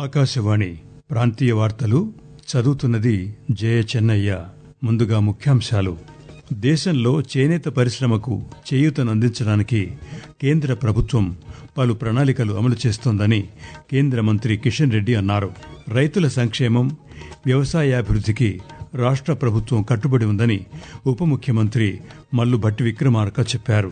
ఆకాశవాణి ప్రాంతీయ వార్తలు చదువుతున్నది జయ చెన్నయ్య ముందుగా ముఖ్యాంశాలు దేశంలో చేనేత పరిశ్రమకు చేయూతనందించడానికి కేంద్ర ప్రభుత్వం పలు ప్రణాళికలు అమలు చేస్తోందని కేంద్ర మంత్రి కిషన్ రెడ్డి అన్నారు రైతుల సంక్షేమం వ్యవసాయాభివృద్ధికి రాష్ట్ర ప్రభుత్వం కట్టుబడి ఉందని ఉప ముఖ్యమంత్రి మల్లు భట్టి విక్రమార్క చెప్పారు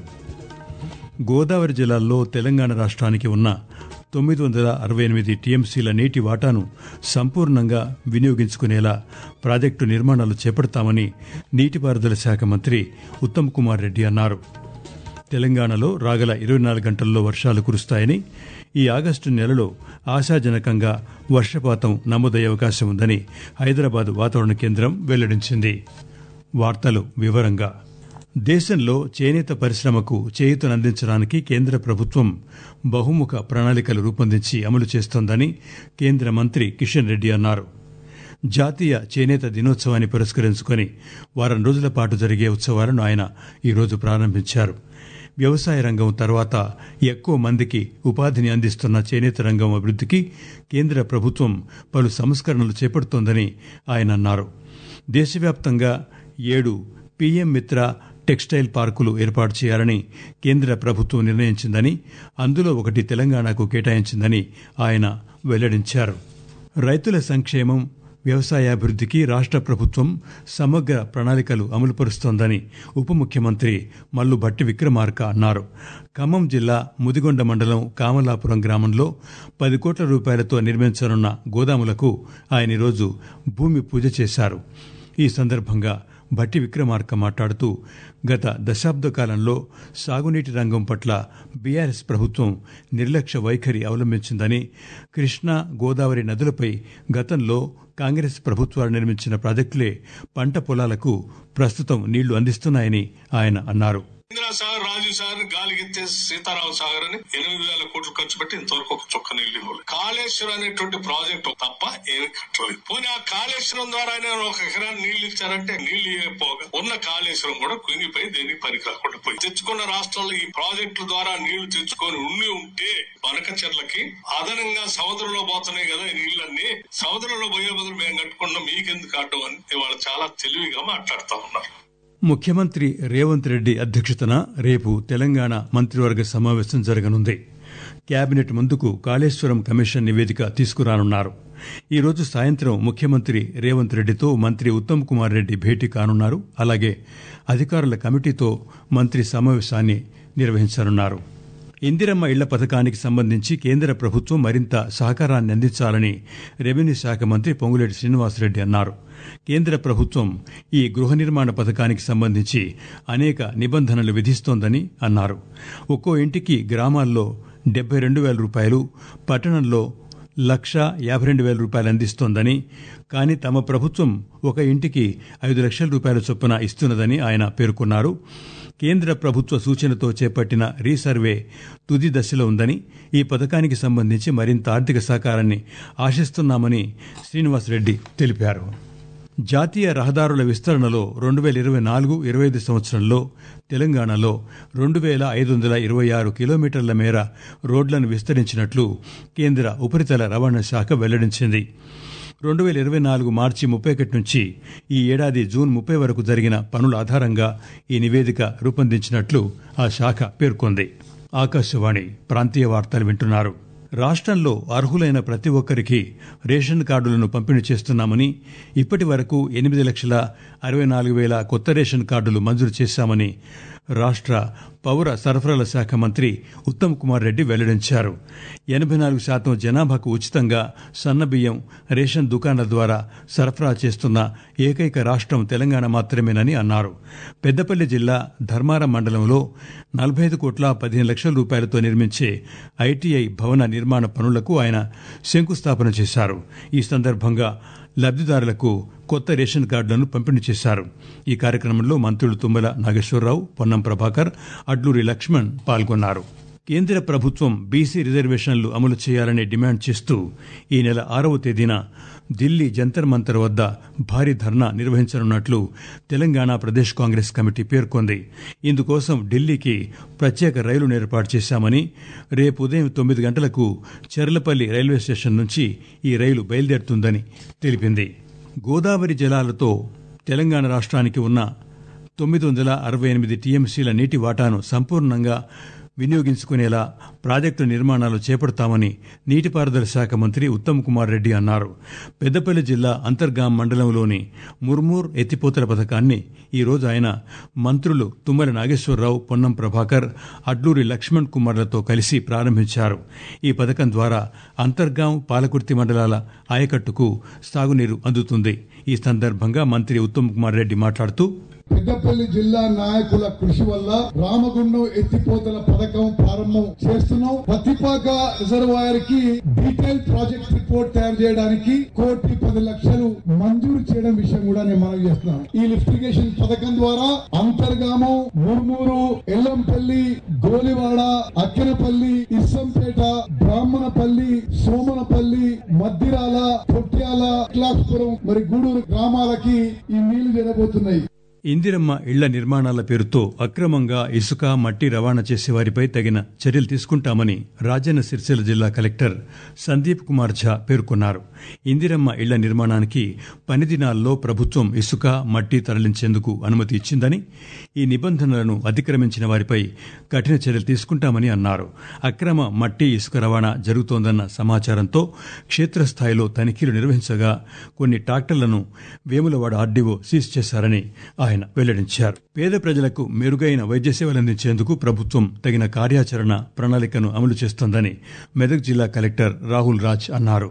గోదావరి జిల్లాల్లో తెలంగాణ రాష్ట్రానికి ఉన్న తొమ్మిది వందల అరవై ఎనిమిది టీఎంసీల నీటి వాటాను సంపూర్ణంగా వినియోగించుకునేలా ప్రాజెక్టు నిర్మాణాలు చేపడతామని నీటిపారుదల శాఖ మంత్రి ఉత్తమ్ కుమార్ రెడ్డి అన్నారు తెలంగాణలో రాగల ఇరవై నాలుగు గంటల్లో వర్షాలు కురుస్తాయని ఈ ఆగస్టు నెలలో ఆశాజనకంగా వర్షపాతం నమోదయ్యే అవకాశం ఉందని హైదరాబాద్ వాతావరణ కేంద్రం వెల్లడించింది వార్తలు వివరంగా దేశంలో చేనేత పరిశ్రమకు చేయూతనందించడానికి కేంద్ర ప్రభుత్వం బహుముఖ ప్రణాళికలు రూపొందించి అమలు చేస్తోందని కేంద్ర మంత్రి కిషన్ రెడ్డి అన్నారు జాతీయ చేనేత దినోత్సవాన్ని పురస్కరించుకొని వారం రోజుల పాటు జరిగే ఉత్సవాలను ఆయన ఈరోజు ప్రారంభించారు వ్యవసాయ రంగం తర్వాత ఎక్కువ మందికి ఉపాధిని అందిస్తున్న చేనేత రంగం అభివృద్ధికి కేంద్ర ప్రభుత్వం పలు సంస్కరణలు చేపడుతోందని ఆయన అన్నారు దేశవ్యాప్తంగా ఏడు పీఎం మిత్ర టెక్స్టైల్ పార్కులు ఏర్పాటు చేయాలని కేంద్ర ప్రభుత్వం నిర్ణయించిందని అందులో ఒకటి తెలంగాణకు కేటాయించిందని ఆయన వెల్లడించారు రైతుల సంక్షేమం వ్యవసాయాభివృద్ధికి రాష్ట్ర ప్రభుత్వం సమగ్ర ప్రణాళికలు అమలుపరుస్తోందని ఉప ముఖ్యమంత్రి మల్లు భట్టి విక్రమార్క అన్నారు ఖమ్మం జిల్లా ముదిగొండ మండలం కామలాపురం గ్రామంలో పది కోట్ల రూపాయలతో నిర్మించనున్న గోదాములకు ఆయన ఈరోజు భూమి పూజ చేశారు ఈ సందర్భంగా భట్టి విక్రమార్క మాట్లాడుతూ గత దశాబ్ద కాలంలో సాగునీటి రంగం పట్ల బీఆర్ఎస్ ప్రభుత్వం నిర్లక్ష్య వైఖరి అవలంబించిందని కృష్ణా గోదావరి నదులపై గతంలో కాంగ్రెస్ ప్రభుత్వాలు నిర్మించిన ప్రాజెక్టులే పంట పొలాలకు ప్రస్తుతం నీళ్లు అందిస్తున్నాయని ఆయన అన్నారు ఇందిరా సాగర్ రాజీవ్ సాగర్ గాలిగెత్తే సీతారామ సాగర్ అని ఎనిమిది వేల కోట్లు ఖర్చు పెట్టి ఇంతవరకు ఒక చొక్క నీళ్లు ఇవ్వలేదు కాళేశ్వరం అనేటువంటి ప్రాజెక్టు తప్ప ఏమి కట్టలేదు పోనీ ఆ కాళేశ్వరం ద్వారా ఒక ఎకరాన్ని నీళ్లు ఇచ్చారంటే నీళ్లు ఇవ్వకపోగా ఉన్న కాళేశ్వరం కూడా కుంగిపోయి దేనికి పనికి రాకుండా పోయి తెచ్చుకున్న రాష్ట్రాల్లో ఈ ప్రాజెక్టుల ద్వారా నీళ్లు తెచ్చుకొని ఉండి ఉంటే బనకచెర్లకి అదనంగా సముద్రంలో పోతున్నాయి కదా ఈ నీళ్లన్నీ సముద్రంలో పోయే బదులు మేము కట్టుకున్నాం మీకెందుకు అడ్డం అని ఇవాళ చాలా తెలివిగా మాట్లాడుతా ఉన్నారు ముఖ్యమంత్రి రేవంత్ రెడ్డి అధ్యక్షతన రేపు తెలంగాణ మంత్రివర్గ సమావేశం జరగనుంది కేబినెట్ ముందుకు కాళేశ్వరం కమిషన్ నివేదిక తీసుకురానున్నారు ఈ రోజు సాయంత్రం ముఖ్యమంత్రి రేవంత్ రెడ్డితో మంత్రి ఉత్తమ్ కుమార్ రెడ్డి భేటీ కానున్నారు అలాగే అధికారుల కమిటీతో మంత్రి సమావేశాన్ని నిర్వహించనున్నారు ఇందిరమ్మ ఇళ్ల పథకానికి సంబంధించి కేంద్ర ప్రభుత్వం మరింత సహకారాన్ని అందించాలని రెవెన్యూ శాఖ మంత్రి పొంగులేటి శ్రీనివాసరెడ్డి అన్నారు కేంద్ర ప్రభుత్వం ఈ గృహ నిర్మాణ పథకానికి సంబంధించి అనేక నిబంధనలు విధిస్తోందని అన్నారు ఒక్కో ఇంటికి గ్రామాల్లో డెబ్బై రెండు వేల రూపాయలు పట్టణంలో లక్ష యాభై రెండు వేల రూపాయలు అందిస్తోందని కానీ తమ ప్రభుత్వం ఒక ఇంటికి ఐదు లక్షల రూపాయల చొప్పున ఇస్తున్నదని ఆయన పేర్కొన్నారు కేంద్ర ప్రభుత్వ సూచనతో చేపట్టిన రీసర్వే తుది దశలో ఉందని ఈ పథకానికి సంబంధించి మరింత ఆర్థిక సహకారాన్ని ఆశిస్తున్నామని శ్రీనివాసరెడ్డి తెలిపారు జాతీయ రహదారుల విస్తరణలో రెండు వేల ఇరవై నాలుగు ఇరవై ఐదు సంవత్సరంలో తెలంగాణలో రెండు వేల ఐదు వందల ఇరవై ఆరు కిలోమీటర్ల మేర రోడ్లను విస్తరించినట్లు కేంద్ర ఉపరితల రవాణా శాఖ వెల్లడించింది రెండు వేల ఇరవై నాలుగు మార్చి ముప్పై ఒకటి నుంచి ఈ ఏడాది జూన్ ముప్పై వరకు జరిగిన పనుల ఆధారంగా ఈ నివేదిక రూపొందించినట్లు ఆ శాఖ పేర్కొంది ఆకాశవాణి ప్రాంతీయ వార్తలు వింటున్నారు రాష్ట్రంలో అర్హులైన ప్రతి ఒక్కరికి రేషన్ కార్డులను పంపిణీ చేస్తున్నామని ఇప్పటి వరకు ఎనిమిది లక్షల అరవై నాలుగు వేల కొత్త రేషన్ కార్డులు మంజూరు చేశామని రాష్ట్ర పౌర సరఫరాల శాఖ మంత్రి ఉత్తమ్ కుమార్ రెడ్డి వెల్లడించారు ఎనభై నాలుగు శాతం జనాభాకు ఉచితంగా సన్నబియ్యం రేషన్ దుకాణాల ద్వారా సరఫరా చేస్తున్న ఏకైక రాష్ట్రం తెలంగాణ మాత్రమేనని అన్నారు పెద్దపల్లి జిల్లా ధర్మారం మండలంలో నలభై ఐదు కోట్ల పదిహేను లక్షల రూపాయలతో నిర్మించే ఐటీఐ భవన నిర్మాణ పనులకు ఆయన శంకుస్థాపన చేశారు ఈ సందర్భంగా లబ్దిదారులకు కొత్త రేషన్ కార్డులను పంపిణీ చేశారు ఈ కార్యక్రమంలో మంత్రులు తుమ్మల నాగేశ్వరరావు పొన్నం ప్రభాకర్ అడ్లూరి లక్ష్మణ్ పాల్గొన్నారు కేంద్ర ప్రభుత్వం బీసీ రిజర్వేషన్లు అమలు చేయాలని డిమాండ్ చేస్తూ ఈ నెల ఆరవ తేదీన ఢిల్లీ జంతర్ మంతర్ వద్ద భారీ ధర్నా నిర్వహించనున్నట్లు తెలంగాణ ప్రదేశ్ కాంగ్రెస్ కమిటీ పేర్కొంది ఇందుకోసం ఢిల్లీకి ప్రత్యేక రైలును ఏర్పాటు చేశామని రేపు ఉదయం తొమ్మిది గంటలకు చెర్లపల్లి రైల్వే స్టేషన్ నుంచి ఈ రైలు బయలుదేరుతుందని తెలిపింది గోదావరి జలాలతో తెలంగాణ రాష్ట్రానికి ఉన్న తొమ్మిది వందల అరవై ఎనిమిది టీఎంసీల నీటి వాటాను సంపూర్ణంగా వినియోగించుకునేలా ప్రాజెక్టు నిర్మాణాలు చేపడతామని నీటిపారుదల శాఖ మంత్రి ఉత్తమ్ కుమార్ రెడ్డి అన్నారు పెద్దపల్లి జిల్లా అంతర్గాం మండలంలోని ముర్మూర్ ఎత్తిపోతల పథకాన్ని ఈ రోజు ఆయన మంత్రులు తుమ్మల నాగేశ్వరరావు పొన్నం ప్రభాకర్ అడ్లూరి లక్ష్మణ్ కుమార్లతో కలిసి ప్రారంభించారు ఈ పథకం ద్వారా అంతర్గాం పాలకుర్తి మండలాల ఆయకట్టుకు సాగునీరు అందుతుంది ఈ సందర్భంగా మంత్రి ఉత్తమ్ కుమార్ రెడ్డి మాట్లాడుతూ పెద్దపల్లి జిల్లా నాయకుల కృషి వల్ల రామగుండం ఎత్తిపోతల పథకం ప్రారంభం చేస్తున్నాం పత్తిపాక రిజర్వాయర్ కి డీటెయిల్ ప్రాజెక్ట్ రిపోర్ట్ తయారు చేయడానికి కోటి పది లక్షలు మంజూరు చేయడం విషయం కూడా నేను మనం చేస్తున్నాను ఈ లిఫ్టిగేషన్ పథకం ద్వారా అంతర్గామం ముర్మూరు ఎల్లంపల్లి గోలివాడ అక్కెనపల్లి ఇస్సంపేట బ్రాహ్మణపల్లి సోమనపల్లి మద్దిరాల పొట్యాల క్లాస్పురం మరి గూడూరు గ్రామాలకి ఈ నీళ్లు చేరబోతున్నాయి ఇందిరమ్మ ఇళ్ల నిర్మాణాల పేరుతో అక్రమంగా ఇసుక మట్టి రవాణా చేసే వారిపై తగిన చర్యలు తీసుకుంటామని రాజన్న సిరిసిల్ల జిల్లా కలెక్టర్ సందీప్ కుమార్ ఝా పేర్కొన్నారు ఇందిరమ్మ ఇళ్ల నిర్మాణానికి పని దినాల్లో ప్రభుత్వం ఇసుక మట్టి తరలించేందుకు అనుమతి ఇచ్చిందని ఈ నిబంధనలను అతిక్రమించిన వారిపై కఠిన చర్యలు తీసుకుంటామని అన్నారు అక్రమ మట్టి ఇసుక రవాణా జరుగుతోందన్న సమాచారంతో క్షేత్రస్థాయిలో తనిఖీలు నిర్వహించగా కొన్ని ట్రాక్టర్లను వేములవాడ ఆర్డీఓ సీజ్ చేశారని ఆయన వెల్లడించారు పేద ప్రజలకు మెరుగైన వైద్య సేవలు అందించేందుకు ప్రభుత్వం తగిన కార్యాచరణ ప్రణాళికను అమలు చేస్తోందని మెదక్ జిల్లా కలెక్టర్ రాహుల్ రాజ్ అన్నారు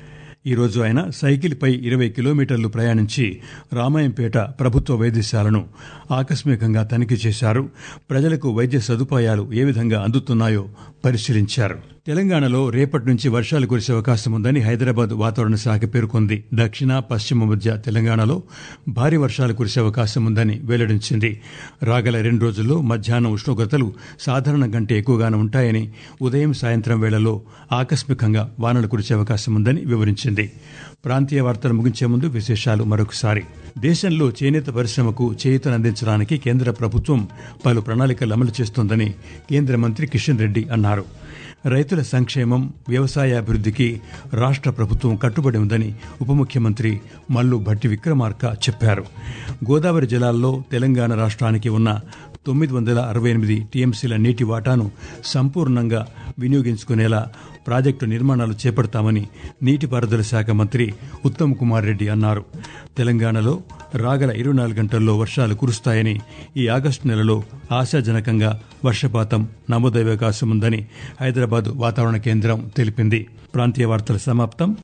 ఈ రోజు ఆయన సైకిల్పై ఇరవై కిలోమీటర్లు ప్రయాణించి రామాయంపేట ప్రభుత్వ వైద్యశాలను ఆకస్మికంగా తనిఖీ చేశారు ప్రజలకు వైద్య సదుపాయాలు ఏ విధంగా అందుతున్నాయో పరిశీలించారు తెలంగాణలో రేపటి నుంచి వర్షాలు కురిసే అవకాశం ఉందని హైదరాబాద్ వాతావరణ శాఖ పేర్కొంది దక్షిణ పశ్చిమ మధ్య తెలంగాణలో భారీ వర్షాలు కురిసే అవకాశం ఉందని వెల్లడించింది రాగల రెండు రోజుల్లో మధ్యాహ్నం ఉష్ణోగ్రతలు సాధారణం కంటే ఎక్కువగానే ఉంటాయని ఉదయం సాయంత్రం వేళల్లో ఆకస్మికంగా వానలు కురిసే అవకాశం ఉందని వివరించింది ప్రాంతీయ వార్తలు ముగించే ముందు విశేషాలు మరొకసారి దేశంలో చేనేత పరిశ్రమకు చేయూతనందించడానికి కేంద్ర ప్రభుత్వం పలు ప్రణాళికలు అమలు చేస్తోందని కేంద్ర మంత్రి కిషన్ రెడ్డి అన్నారు రైతుల సంక్షేమం వ్యవసాయాభివృద్ధికి రాష్ట్ర ప్రభుత్వం కట్టుబడి ఉందని ఉప ముఖ్యమంత్రి మల్లు భట్టి విక్రమార్క చెప్పారు గోదావరి జలాల్లో తెలంగాణ రాష్ట్రానికి ఉన్న తొమ్మిది వందల అరవై ఎనిమిది టీఎంసీల నీటి వాటాను సంపూర్ణంగా వినియోగించుకునేలా ప్రాజెక్టు నిర్మాణాలు చేపడతామని నీటిపారుదల శాఖ మంత్రి ఉత్తమ్ కుమార్ రెడ్డి అన్నారు తెలంగాణలో రాగల ఇరవై నాలుగు గంటల్లో వర్షాలు కురుస్తాయని ఈ ఆగస్టు నెలలో ఆశాజనకంగా వర్షపాతం నమోదయ్యే అవకాశం ఉందని హైదరాబాద్ వాతావరణ కేంద్రం తెలిపింది ప్రాంతీయ వార్తల సమాప్తం